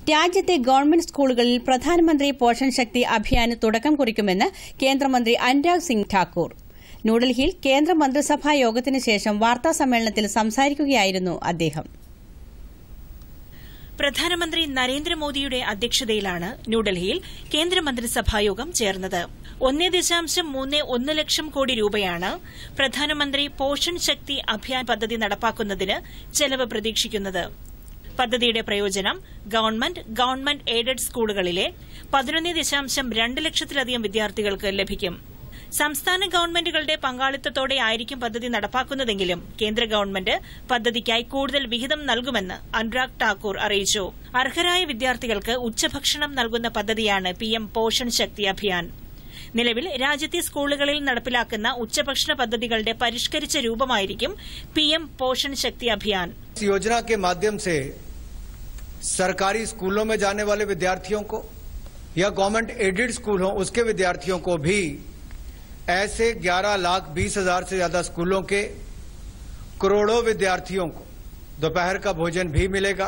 രാജ്യത്തെ ഗവൺമെന്റ് സ്കൂളുകളിൽ പ്രധാനമന്ത്രി പോഷൺ ശക്തി അഭിയാന് തുടക്കം കുറിക്കുമെന്ന് കേന്ദ്രമന്ത്രി അനുരാഗ് സിംഗ് ഠാക്കൂർ ന്യൂഡൽഹിയിൽ കേന്ദ്ര മന്ത്രിസഭാ യോഗത്തിന് ശേഷം വാർത്താസമ്മേളനത്തിൽ സംസാരിക്കുകയായിരുന്നു അദ്ദേഹം പ്രധാനമന്ത്രി നരേന്ദ്രമോദിയുടെ അധ്യക്ഷതയിലാണ് ന്യൂഡൽഹിയിൽ കേന്ദ്രമന്ത്രിസഭായോഗം ചേർന്നത് ഒന്നേ ദശാംശം മൂന്ന് ഒന്ന് ലക്ഷം കോടി രൂപയാണ് പ്രധാനമന്ത്രി പോഷൺ ശക്തി അഭിയാൻ പദ്ധതി നടപ്പാക്കുന്നതിന് ചെലവ് പ്രതീക്ഷിക്കുന്നത് പദ്ധതിയുടെ പ്രയോജനം ഗവൺമെന്റ് ഗവൺമെന്റ് എയ്ഡഡ് സ്കൂളുകളിലെ പതിനൊന്ന് ദശാംശം രണ്ട് ലക്ഷത്തിലധികം വിദ്യാർത്ഥികൾക്ക് ലഭിക്കും സംസ്ഥാന ഗവൺമെന്റുകളുടെ പങ്കാളിത്തത്തോടെ ആയിരിക്കും പദ്ധതി നടപ്പാക്കുന്നതെങ്കിലും കേന്ദ്ര ഗവൺമെന്റ് പദ്ധതിക്കായി കൂടുതൽ വിഹിതം നൽകുമെന്ന് അനുരാഗ് ഠാക്കൂർ അറിയിച്ചു അർഹരായ വിദ്യാർത്ഥികൾക്ക് ഉച്ചഭക്ഷണം നൽകുന്ന പദ്ധതിയാണ് പിഎം പോഷൺ ശക്തി അഭിയാൻ നിലവിൽ രാജ്യത്തെ സ്കൂളുകളിൽ നടപ്പിലാക്കുന്ന ഉച്ചഭക്ഷണ പദ്ധതികളുടെ പരിഷ്കരിച്ച രൂപമായിരിക്കും പിഎം പോഷൺ ശക്തി അഭിയാൻ इस योजना के माध्यम से सरकारी स्कूलों में जाने वाले विद्यार्थियों को या गवर्नमेंट एडेड स्कूल हो उसके विद्यार्थियों को भी ऐसे 11 लाख बीस हजार से ज्यादा स्कूलों के करोड़ों विद्यार्थियों को दोपहर का भोजन भी मिलेगा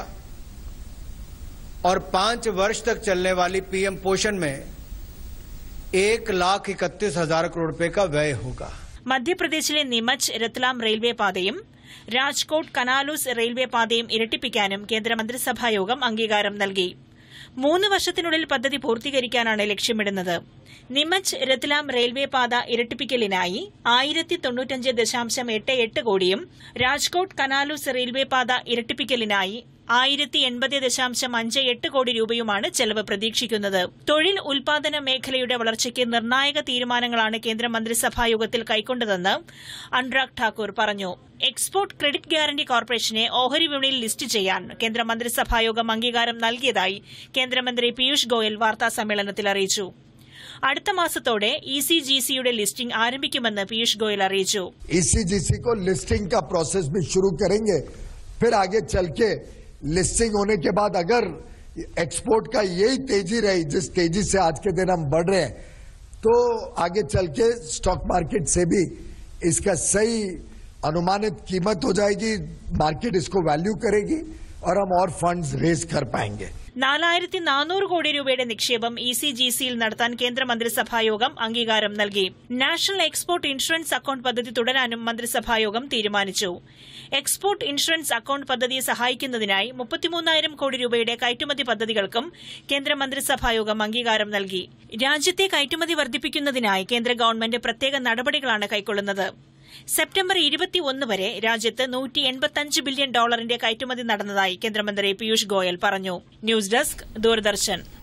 और पांच वर्ष तक चलने वाली पीएम पोषण में एक लाख इकतीस हजार करोड़ रुपए का व्यय होगा മധ്യപ്രദേശിലെ നിമച്ച് രത്ലാം റെയിൽവേ പാതയും രാജ്കോട്ട് കനാലൂസ് റെയിൽവേ പാതയും ഇരട്ടിപ്പിക്കാനും കേന്ദ്രമന്ത്രിസഭായോഗം അംഗീകാരം നൽകി മൂന്ന് വർഷത്തിനുള്ളിൽ പദ്ധതി പൂർത്തീകരിക്കാനാണ് ലക്ഷ്യമിടുന്നത് നിമച്ച് രത്ലാം റെയിൽവേ പാത ഇരട്ടിപ്പിക്കലിനായി ആയിരത്തി തൊണ്ണൂറ്റഞ്ച് ദശാംശം എട്ട് എട്ട് കോടിയും രാജ്കോട്ട് കനാലൂസ് റെയിൽവേ പാത ഇരട്ടിപ്പിക്കലിനായി ആയിരത്തി എൺപത് ദശാംശം അഞ്ച് എട്ട് കോടി രൂപയുമാണ് ചെലവ് പ്രതീക്ഷിക്കുന്നത് തൊഴിൽ ഉൽപാദന മേഖലയുടെ വളർച്ചയ്ക്ക് നിർണായക തീരുമാനങ്ങളാണ് കേന്ദ്ര മന്ത്രിസഭായോഗത്തിൽ കൈക്കൊണ്ടതെന്ന് അനുരാഗ് ഠാക്കൂർ പറഞ്ഞു എക്സ്പോർട്ട് ക്രെഡിറ്റ് ഗ്യാരണ്ടി കോർപ്പറേഷനെ ഓഹരി വിപണിയിൽ ലിസ്റ്റ് ചെയ്യാൻ കേന്ദ്ര മന്ത്രിസഭായോഗം അംഗീകാരം നൽകിയതായി കേന്ദ്രമന്ത്രി പീയൂഷ് ഗോയൽ വാർത്താസമ്മേളനത്തിൽ അറിയിച്ചു അടുത്ത മാസത്തോടെ ഇ സി ജി സിയുടെ ലിസ്റ്റിംഗ് ആരംഭിക്കുമെന്ന് പീയൂഷ് ഗോയൽ അറിയിച്ചു ईसीजीसी को लिस्टिंग का प्रोसेस भी शुरू करेंगे फिर आगे चल के लिस्टिंग होने के बाद अगर एक्सपोर्ट का यही तेजी रही जिस तेजी से आज के दिन हम बढ़ रहे हैं तो आगे चल के स्टॉक मार्केट से भी इसका सही अनुमानित कीमत हो जाएगी मार्केट इसको वैल्यू करेगी और हम और फंड्स रेज कर पाएंगे നാലായിരത്തി നാനൂറ് കോടി രൂപയുടെ നിക്ഷേപം ഇ സി ജി സിയിൽ നടത്താൻ കേന്ദ്ര മന്ത്രിസഭായോഗം അംഗീകാരം നൽകി നാഷണൽ എക്സ്പോർട്ട് ഇൻഷുറൻസ് അക്കൌണ്ട് പദ്ധതി തുടരാനും മന്ത്രിസഭായോഗം തീരുമാനിച്ചു എക്സ്പോർട്ട് ഇൻഷുറൻസ് അക്കൌണ്ട് പദ്ധതിയെ സഹായിക്കുന്നതിനായി മുപ്പത്തിമൂന്നായിരം കോടി രൂപയുടെ കയറ്റുമതി പദ്ധതികൾക്കും കേന്ദ്ര മന്ത്രിസഭായോഗം അംഗീകാരം നൽകി രാജ്യത്തെ കയറ്റുമതി വർദ്ധിപ്പിക്കുന്നതിനായി കേന്ദ്ര ഗവൺമെന്റ് പ്രത്യേക നടപടികളാണ് കൈക്കൊള്ളുന്നത് സെപ്റ്റംബർ ഇരുപത്തിയൊന്ന് വരെ രാജ്യത്ത് നൂറ്റി എൺപത്തഞ്ച് ബില്യൺ ഡോളറിന്റെ കയറ്റുമതി നടന്നതായി കേന്ദ്രമന്ത്രി പീയൂഷ് ഗോയൽ പറഞ്ഞു ന്യൂസ് ഡെസ്ക് ദൂരദർശൻ